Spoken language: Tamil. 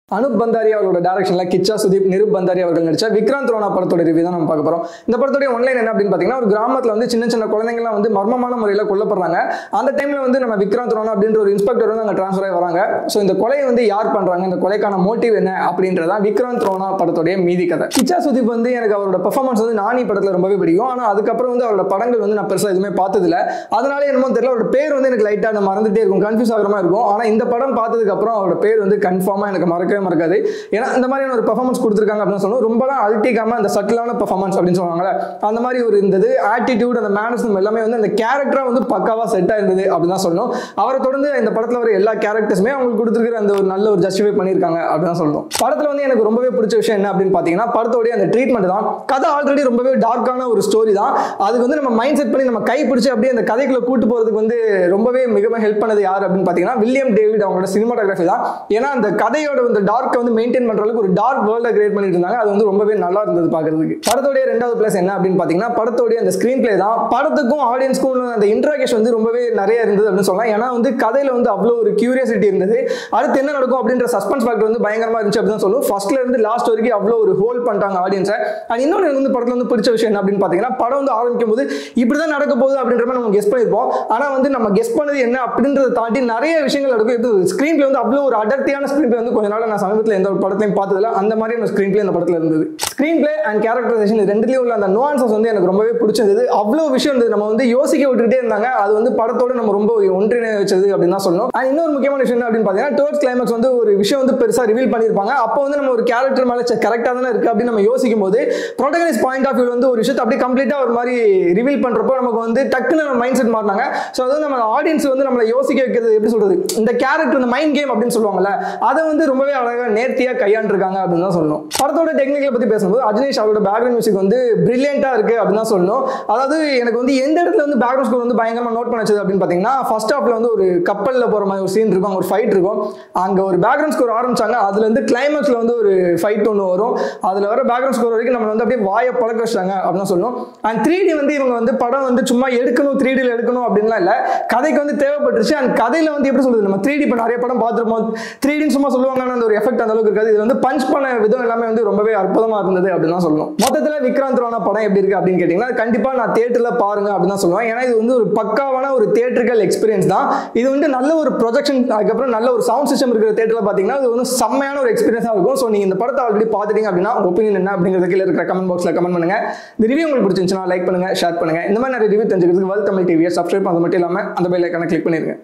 அனுப் பந்தாரி அவரோட டேரக்ஷன்ல கிச்சா சுதீப் நிருப் பந்தாரி அவர்கள் நடிச்ச விக்ராந்த் ரோனா படத்தோட ரிவ்யூ தான் நம்ம பார்க்க போறோம் இந்த படத்தோட ஒன்லைன் என்ன அப்படின்னு பார்த்தீங்கன்னா ஒரு கிராமத்தில் வந்து சின்ன சின்ன குழந்தைங்கலாம் வந்து மர்மமான முறையில் கொல்லப்படுறாங்க அந்த டைம்ல வந்து நம்ம விக்ராந்த் ரோனா அப்படின்ற ஒரு இன்ஸ்பெக்டர் வந்து அங்கே ட்ரான்ஸ்ஃபர் ஆகி வராங்க ஸோ இந்த கொலையை வந்து யார் பண்றாங்க இந்த கொலைக்கான மோட்டிவ் என்ன அப்படின்றதான் விக்ராந்த் ரோனா படத்தோடைய மீதி கதை கிச்சா சுதீப் வந்து எனக்கு அவரோட பெர்ஃபார்மன்ஸ் வந்து நானி படத்தில் ரொம்பவே பிடிக்கும் ஆனால் அதுக்கப்புறம் வந்து அவரோட படங்கள் வந்து நான் பெருசாக எதுவுமே பார்த்ததில்ல அதனால என்னமோ தெரியல அவரோட பேர் வந்து எனக்கு லைட்டாக நான் மறந்துட்டே இருக்கும் கன்ஃபியூஸ் ஆகிற மாதிரி இருக்கும் ஆனால் இந்த படம் பார்த்ததுக்கு அப்புறம் அவரோட பேர் வந்து கன்ஃபார்மாக எனக்கு மறக்கவே மறக்காது ஏன்னா இந்த மாதிரியான ஒரு பெர்ஃபார்மன்ஸ் கொடுத்துருக்காங்க அப்படின்னு சொல்லணும் ரொம்பலாம் அல்ட்டிக்காம அந்த சட்டிலான பெர்ஃபார்மன்ஸ் அப்படின்னு சொல்லுவாங்கல்ல அந்த மாதிரி ஒரு இருந்தது ஆட்டிடியூட் அந்த மேனர்ஸும் எல்லாமே வந்து அந்த கேரக்டரா வந்து பக்காவா செட் ஆயிருந்தது அப்படின்னு தான் சொல்லணும் அவரை தொடர்ந்து இந்த படத்துல வர எல்லா கேரக்டர்ஸுமே அவங்களுக்கு கொடுத்துருக்கிற அந்த ஒரு நல்ல ஒரு ஜஸ்டிஃபை பண்ணியிருக்காங்க அப்படின்னு தான் சொல்லணும் படத்துல வந்து எனக்கு ரொம்பவே பிடிச்ச விஷயம் என்ன அப்படின்னு பார்த்தீங்கன்னா படத்தோடைய அந்த ட்ரீட்மெண்ட் தான் கதை ஆல்ரெடி ரொம்பவே டார்க்கான ஒரு ஸ்டோரி தான் அதுக்கு வந்து நம்ம மைண்ட் செட் பண்ணி நம்ம கை பிடிச்சி அப்படியே அந்த கதைக்குள்ள கூட்டு போறதுக்கு வந்து ரொம்பவே மிகவும் ஹெல்ப் பண்ணது யார் அப்படின்னு பார்த்தீங்கன்னா வில்லியம் டேவிட் அவங்களோட சினிமாட்டோகிராஃபி தான் ஏன்னா அந்த கதையோட இந்த டார்க்கை வந்து மெயின்டைன் பண்ற அளவுக்கு ஒரு டார்க் வேர்ல்டை கிரியேட் பண்ணிட்டு இருந்தாங்க அது வந்து ரொம்பவே நல்லா இருந்தது பார்க்கறதுக்கு படத்தோடைய ரெண்டாவது பிளஸ் என்ன அப்படின்னு பார்த்தீங்கன்னா படத்தோடைய அந்த ஸ்க்ரீன் பிளே தான் படத்துக்கும் ஆடியன்ஸ்க்கும் உள்ள அந்த இன்ட்ராகேஷன் வந்து ரொம்பவே நிறைய இருந்தது அப்படின்னு சொல்லலாம் ஏன்னா வந்து கதையில வந்து அவ்வளோ ஒரு கியூரியாசிட்டி இருந்தது அடுத்து என்ன நடக்கும் அப்படின்ற சஸ்பென்ஸ் ஃபேக்டர் வந்து பயங்கரமா இருந்துச்சு அப்படின்னு சொல்லுவோம் ஃபர்ஸ்ட்ல இருந்து லாஸ்ட் வரைக்கும் அவ்வளோ ஒரு ஹோல்ட் பண்ணிட்டாங்க ஆடியன்ஸை அண்ட் இன்னொன்று எனக்கு வந்து படத்துல வந்து பிடிச்ச விஷயம் என்ன அப்படின்னு பார்த்தீங்கன்னா படம் வந்து ஆரம்பிக்கும் போது இப்படிதான் நடக்க போகுது அப்படின்ற மாதிரி நம்ம கெஸ் பண்ணியிருப்போம் ஆனா வந்து நம்ம கெஸ் பண்ணது என்ன அப்படின்றத தாண்டி நிறைய விஷயங்கள் நடக்கும் இது ஸ்க்ரீன் பிளே வந்து அவ்வளோ ஒரு அடர்த்தியான ஸ்க்ரீன் பிளே வந்து கொஞ்ச நாள் நான் சமீபத்தில் எந்த ஒரு படத்தையும் பார்த்ததில்ல அந்த மாதிரி ஒரு ஸ்க்ரீன் பிளே இந்த படத்துல இருந்தது ஸ்க்ரீன் பிளே அண்ட் கேரக்டரைசேஷன் ரெண்டுலேயும் உள்ள அந்த நுவான்சஸ் வந்து எனக்கு ரொம்பவே பிடிச்சிருந்தது அவ்வளோ விஷயம் இருந்தது நம்ம வந்து யோசிக்க விட்டுக்கிட்டே இருந்தாங்க அது வந்து படத்தோட நம்ம ரொம்ப ஒன்றிணை வச்சது அப்படின்னு தான் சொல்லணும் அண்ட் இன்னொரு முக்கியமான விஷயம் என்ன அப்படின்னு பார்த்தீங்கன்னா டுவர்ட்ஸ் கிளைமேக்ஸ் வந்து ஒரு விஷயம் வந்து பெருசாக ரிவீல் பண்ணியிருப்பாங்க அப்போ வந்து நம்ம ஒரு கேரக்டர் மேலே கரெக்டாக தானே இருக்கு அப்படின்னு நம்ம யோசிக்கும் போது ப்ரொட்டகனிஸ்ட் பாயிண்ட் ஆஃப் வியூ வந்து ஒரு விஷயத்தை அப்படியே கம்ப்ளீட்டாக ஒரு மாதிரி ரிவீல் பண்ணுறப்போ நமக்கு வந்து டக்குன்னு நம்ம மைண்ட் செட் மாறினாங்க ஸோ அது வந்து நம்ம ஆடியன்ஸ் வந்து நம்மளை யோசிக்க வைக்கிறது எப்படி சொல்றது இந்த கேரக்டர் இந்த மைண்ட் கேம் அப்படின்னு சொல்லுவாங்கல்ல அதை வந்து ரொம்பவே அழகாக நேர்த்தியாக கையாண்டிருக்காங்க அப்படின்னு தான் சொல்லணும் படத்தோட டெக்னிக்கலை பற்றி பேசும்போது அஜினேஷ் அவரோட பேக்ரவுண்ட் மியூசிக் வந்து பிரில்லியண்டாக இருக்கு அப்படின்னு தான் சொல்லணும் அதாவது எனக்கு வந்து எந்த இடத்துல வந்து பேக்ரவுண்ட் ஸ்கோர் வந்து பயங்கரமாக நோட் பண்ண வச்சது அப்படின்னு பார்த்தீங்கன்னா ஃபர்ஸ்ட் ஹாஃப்ல வந்து ஒரு கப்பலில் போகிற மாதிரி ஒரு சீன் இருக்கும் அங்க ஒரு ஃபைட் இருக்கும் அங்கே ஒரு பேக்ரவுண்ட் ஸ்கோர் ஆரம்பிச்சாங்க அதுல இருந்து கிளைமேக்ஸ்ல வந்து ஒரு ஃபைட் ஒன்று வரும் அதில் வர பேக்ரவுண்ட் ஸ்கோர் வரைக்கும் நம்ம வந்து அப்படியே வாயை பழக்க வச்சாங்க அப்படின்னு தான் சொல்லணும் அண்ட் த்ரீ வந்து இவங்க வந்து படம் வந்து சும்மா எடுக்கணும் த்ரீ டியில் எடுக்கணும் அப்படின்லாம் இல்லை கதைக்கு வந்து தேவைப்பட்டுருச்சு அண்ட் கதையில வந்து எப்படி சொல்றது நம்ம த்ரீ டி இப்போ நிறைய படம் பார்த்துருப்போம் த்ரீ டின்னு சும்மா சொல்லுவாங்கன்னு அந்த ஒரு எஃபெக்ட் அந்த அளவுக்கு இருக்காது இது வந்து பஞ்ச் பண்ண விதம் எல்லாமே வந்து ரொம்பவே அற்புதமா இருந்தது அப்படின்னு தான் சொல்லணும் மொத்தத்தில் விக்ராந்த் ரோனா படம் எப்படி இருக்கு அப்படின்னு கேட்டிங்கன்னா கண்டிப்பா நான் தேட்டரில் பாருங்க அப்படின்னு தான் சொல்லுவேன் ஏன்னா இது வந்து ஒரு பக்காவான ஒரு தேட்டரிக்கல் எக்ஸ்பீரியன்ஸ் தான் இது வந்து நல்ல ஒரு ப்ரொஜெக்ஷன் அதுக்கப்புறம் நல்ல ஒரு சவுண்ட் சிஸ்டம் இருக்கிற தேட்டரில் பார்த்தீங்கன்னா இது வந்து செம்மையான ஒரு எக்ஸ்பீரியன்ஸாக இருக்கும் ஸோ நீங்கள் இந்த படத்தை ஆல்ரெடி பார்த்துட்டீங்க அப்படின்னா ஒப்பீனியன் என்ன அப்படிங்கிறது கீழே இருக்கிற கமெண்ட் பாக்ஸில் கமெண்ட் பண்ணுங்க இந்த ரிவ்யூ உங்களுக்கு பிடிச்சிருந்துச்சுன்னா லைக் பண்ணுங்க ஷேர் பண்ணுங்க இந்த மாதிரி நிறைய ரிவ்யூ தெரிஞ்சுக்கிறதுக்கு வேல் தமிழ் டிவியை சப்ஸ்கிரைப் பண்ணது மட்டும் இல்லாமல் அந்த பெல் ஐக்கான கிளிக் பண்ணிருங்க